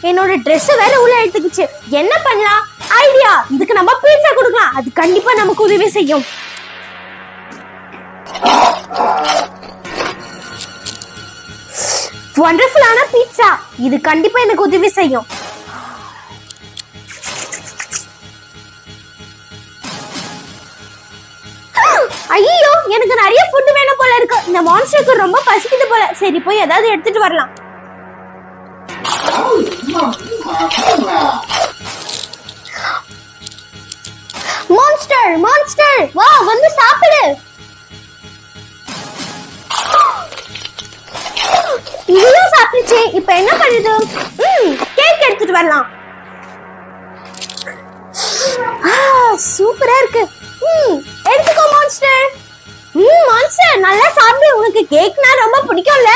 என்னோட Dress வேற உள்ள எடுத்துக்கிச்சு என்ன பண்ணலாம் ஐடியா இதுக்கு நம்ம பீட்சா கொடுக்கலாம் அது கண்டிப்பா நமக்கு உதவி செய்யும் வண்டர்ஃபுல்லான பீட்சா இது கண்டிப்பா எனக்கு உதவி செய்யும் ஐயோ எனக்கு நிறைய ஃபுட் வேணும் போல இருக்கு இந்த மான்ஸ்டருக்கு ரொம்ப பசிக்குது போல சரி போய் ஏதாவது எடுத்துட்டு வரலாம் மான்ஸ்டர் மான்ஸ்டர் வா வந்து சாப்பிடு இவ்வளவு சாப்பிடுச்சு இப்ப என்ன பண்ணுது ம் கேக் எடுத்துட்டு வரலாம் ஆ, சூப்பரா இருக்கு ம் எடுத்துக்கோ மான்ஸ்டர் ம் மான்ஸ்டர் நல்லா சாப்பிடு உனக்கு கேக்னா ரொம்ப பிடிக்கும்ல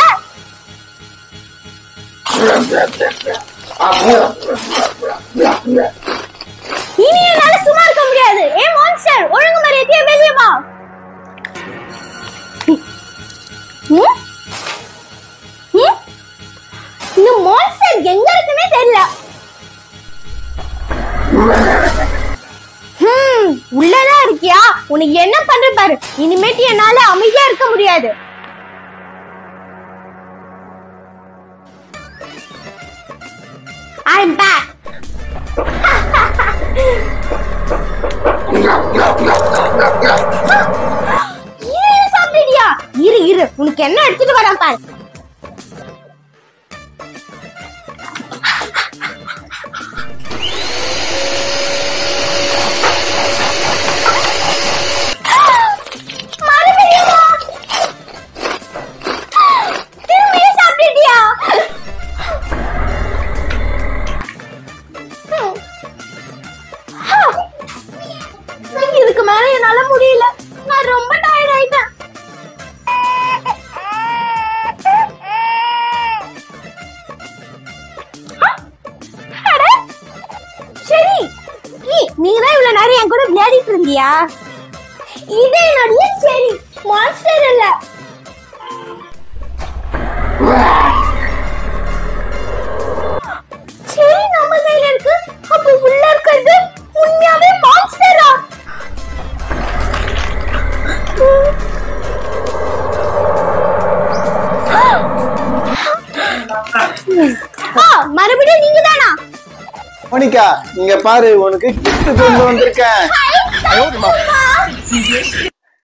இனி என்னால சும்மா இருக்க முடியாது ஏ மான்ஸ்டர் ஒழுங்கு மரியாதையா வெளியே வா ம்? ம்? இந்த மான்ஸ்டர் எங்க இருக்குன்னே தெரியல ஹம், உள்ளதான் இருக்கியா உனக்கு என்ன பண்ற பாரு இனிமேட்டு என்னால அமைதியா இருக்க முடியாது I'm back. இரு, இரு, சாப்பிடுறியா? இரு இரு உனக்கு என்ன எடுத்துட்டு வரேன் பாரு மறுபடியும் வா. திரும்பியும் சாப்பிட்டுட்டியா இதுக்கு மேல என்னால முடியல நான் ரொம்ப டயர்ட் ஆயிட்டேன் அட, சரி நீ- நீதான் இவ்வளவு நேரம் என் கூட விளையாடிட்டு இருந்தியா இது என்னுடைய சரி மான்ஸ்டர் இல்ல சரி நம்ம கையில இருக்கு அப்ப உள்ள இருக்கிறது உண்மையாவே மான்ஸ்டரா ஆ மறுபடியும் நீங்க தானா மோனிகா இங்க பாரு உனக்கு கிஃப்ட் கொண்டு வந்திருக்கேன் ஹாய்,